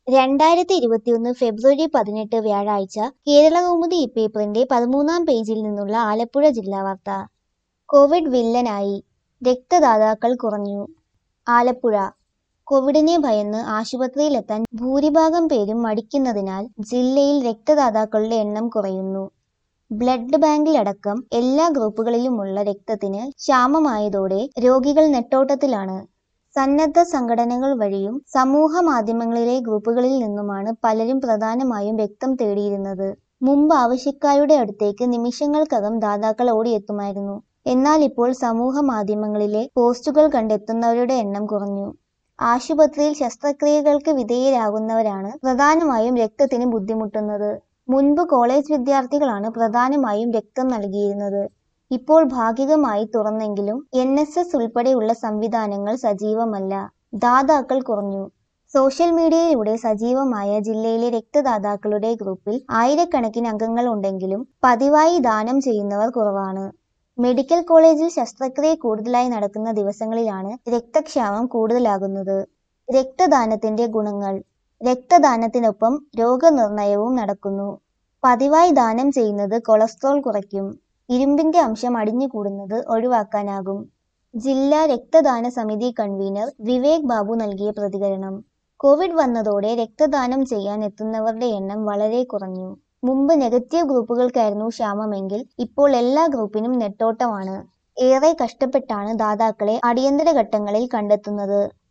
രണ്ടായിരത്തി ഇരുപത്തിയൊന്ന് ഫെബ്രുവരി പതിനെട്ട് വ്യാഴാഴ്ച കേരളകൗമുദി ഇപ്പേപ്പറിന്റെ പതിമൂന്നാം പേജിൽ നിന്നുള്ള ആലപ്പുഴ ജില്ലാ വാർത്ത കോവിഡ് വില്ലനായി രക്തദാതാക്കൾ കുറഞ്ഞു ആലപ്പുഴ കോവിഡിനെ ഭയന്ന് ആശുപത്രിയിലെത്താൻ ഭൂരിഭാഗം പേരും മടിക്കുന്നതിനാൽ ജില്ലയിൽ രക്തദാതാക്കളുടെ എണ്ണം കുറയുന്നു ബ്ലഡ് ബാങ്കിലടക്കം എല്ലാ ഗ്രൂപ്പുകളിലുമുള്ള രക്തത്തിന് ക്ഷാമമായതോടെ രോഗികൾ നെട്ടോട്ടത്തിലാണ് സന്നദ്ധ സംഘടനകൾ വഴിയും സമൂഹ മാധ്യമങ്ങളിലെ ഗ്രൂപ്പുകളിൽ നിന്നുമാണ് പലരും പ്രധാനമായും രക്തം തേടിയിരുന്നത് മുമ്പ് ആവശ്യക്കാരുടെ അടുത്തേക്ക് നിമിഷങ്ങൾക്കകം ദാതാക്കൾ ഓടിയെത്തുമായിരുന്നു എന്നാൽ ഇപ്പോൾ സമൂഹ മാധ്യമങ്ങളിലെ പോസ്റ്റുകൾ കണ്ടെത്തുന്നവരുടെ എണ്ണം കുറഞ്ഞു ആശുപത്രിയിൽ ശസ്ത്രക്രിയകൾക്ക് വിധേയരാകുന്നവരാണ് പ്രധാനമായും രക്തത്തിന് ബുദ്ധിമുട്ടുന്നത് മുൻപ് കോളേജ് വിദ്യാർത്ഥികളാണ് പ്രധാനമായും രക്തം നൽകിയിരുന്നത് ഇപ്പോൾ ഭാഗികമായി തുറന്നെങ്കിലും എൻ എസ് എസ് ഉൾപ്പെടെയുള്ള സംവിധാനങ്ങൾ സജീവമല്ല ദാതാക്കൾ കുറഞ്ഞു സോഷ്യൽ മീഡിയയിലൂടെ സജീവമായ ജില്ലയിലെ രക്തദാതാക്കളുടെ ഗ്രൂപ്പിൽ ആയിരക്കണക്കിന് അംഗങ്ങൾ ഉണ്ടെങ്കിലും പതിവായി ദാനം ചെയ്യുന്നവർ കുറവാണ് മെഡിക്കൽ കോളേജിൽ ശസ്ത്രക്രിയ കൂടുതലായി നടക്കുന്ന ദിവസങ്ങളിലാണ് രക്തക്ഷാമം കൂടുതലാകുന്നത് രക്തദാനത്തിന്റെ ഗുണങ്ങൾ രക്തദാനത്തിനൊപ്പം രോഗനിർണയവും നടക്കുന്നു പതിവായി ദാനം ചെയ്യുന്നത് കൊളസ്ട്രോൾ കുറയ്ക്കും ഇരുമ്പിന്റെ അംശം അടിഞ്ഞുകൂടുന്നത് ഒഴിവാക്കാനാകും ജില്ലാ രക്തദാന സമിതി കൺവീനർ വിവേക് ബാബു നൽകിയ പ്രതികരണം കോവിഡ് വന്നതോടെ രക്തദാനം ചെയ്യാൻ എത്തുന്നവരുടെ എണ്ണം വളരെ കുറഞ്ഞു മുമ്പ് നെഗറ്റീവ് ഗ്രൂപ്പുകൾക്കായിരുന്നു ക്ഷാമമെങ്കിൽ ഇപ്പോൾ എല്ലാ ഗ്രൂപ്പിനും നെട്ടോട്ടമാണ് ഏറെ കഷ്ടപ്പെട്ടാണ് ദാതാക്കളെ അടിയന്തര ഘട്ടങ്ങളിൽ കണ്ടെത്തുന്നത്